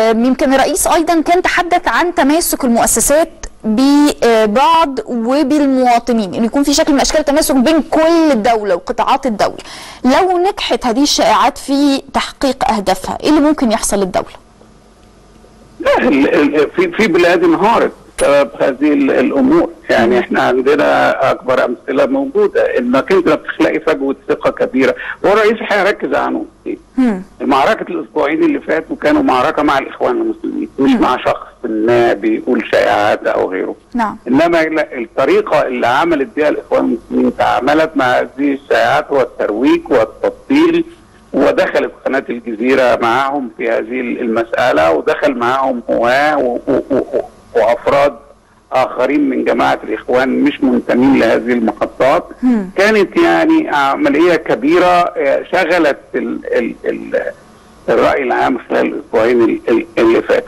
يمكن الرئيس ايضا كان تحدث عن تماسك المؤسسات ببعض وبالمواطنين ان يكون في شكل من اشكال التماسك بين كل الدوله وقطاعات الدوله لو نجحت هذه الشائعات في تحقيق اهدافها ايه اللي ممكن يحصل للدوله لا في في بلاد انهارت بسبب هذه الامور يعني احنا عندنا اكبر امثله موجوده انك انت بتخلقي فجوه ثقه كبيره والرئيس هيركز على نقطتين معركه الاسبوعين اللي فاتوا كانوا معركه مع الاخوان المسلمين مش مم. مع شخص ما بيقول شائعات او غيره نعم انما الطريقه اللي عملت بها الاخوان المسلمين تعاملت مع هذه الشائعات والترويج والتبطيل ودخلت قناه الجزيره معاهم في هذه المساله ودخل معاهم هواه وافراد اخرين من جماعه الاخوان مش منتمين لهذه المحطات مم. كانت يعني عمليه كبيره شغلت ال ال ال الراي العام خلال الاسبوعين اللي فاتوا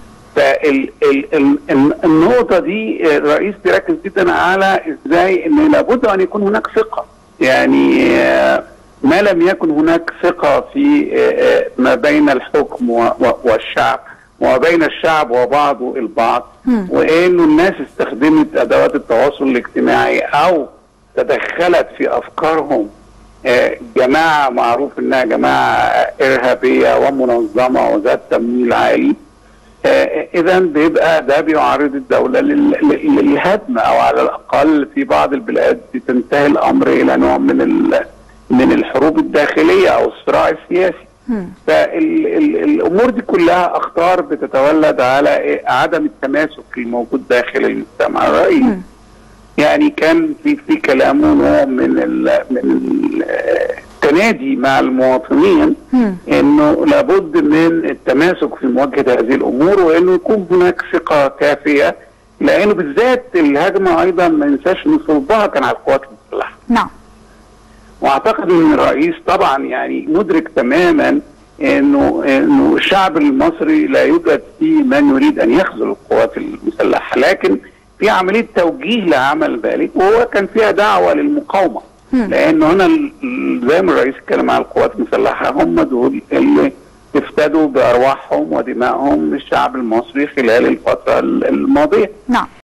فالنقطه دي الرئيس بيركز جدا على ازاي ان لابد ان يكون هناك ثقه يعني ما لم يكن هناك ثقه في ما بين الحكم والشعب وبين الشعب وبعضه البعض وانه الناس استخدمت ادوات التواصل الاجتماعي او تدخلت في افكارهم جماعه معروف انها جماعه ارهابيه ومنظمه وذات تمويل عالي اذا بيبقى ده بيعرض الدوله للهدم او على الاقل في بعض البلاد بتنتهي الامر الى نوع من من الحروب الداخليه او الصراع السياسي فالامور دي كلها اخطار بتتولد على عدم التماسك الموجود داخل المجتمع الرئيس يعني كان في في كلامه نوع من ال من التنادي مع المواطنين انه لابد من التماسك في مواجهه هذه الامور وانه يكون هناك ثقه كافيه لانه بالذات الهجمه ايضا ما ننساش ان صلبها كان على القوات المسلحه. نعم. واعتقد ان الرئيس طبعا يعني مدرك تماما انه انه الشعب المصري لا يوجد فيه من يريد ان يخذل القوات المسلحه لكن في عمليه توجيه لعمل ذلك وهو كان فيها دعوه للمقاومه لانه هنا زي ما الرئيس اتكلم على القوات المسلحه هم دول اللي افتدوا بارواحهم ودمائهم الشعب المصري خلال الفتره الماضيه نعم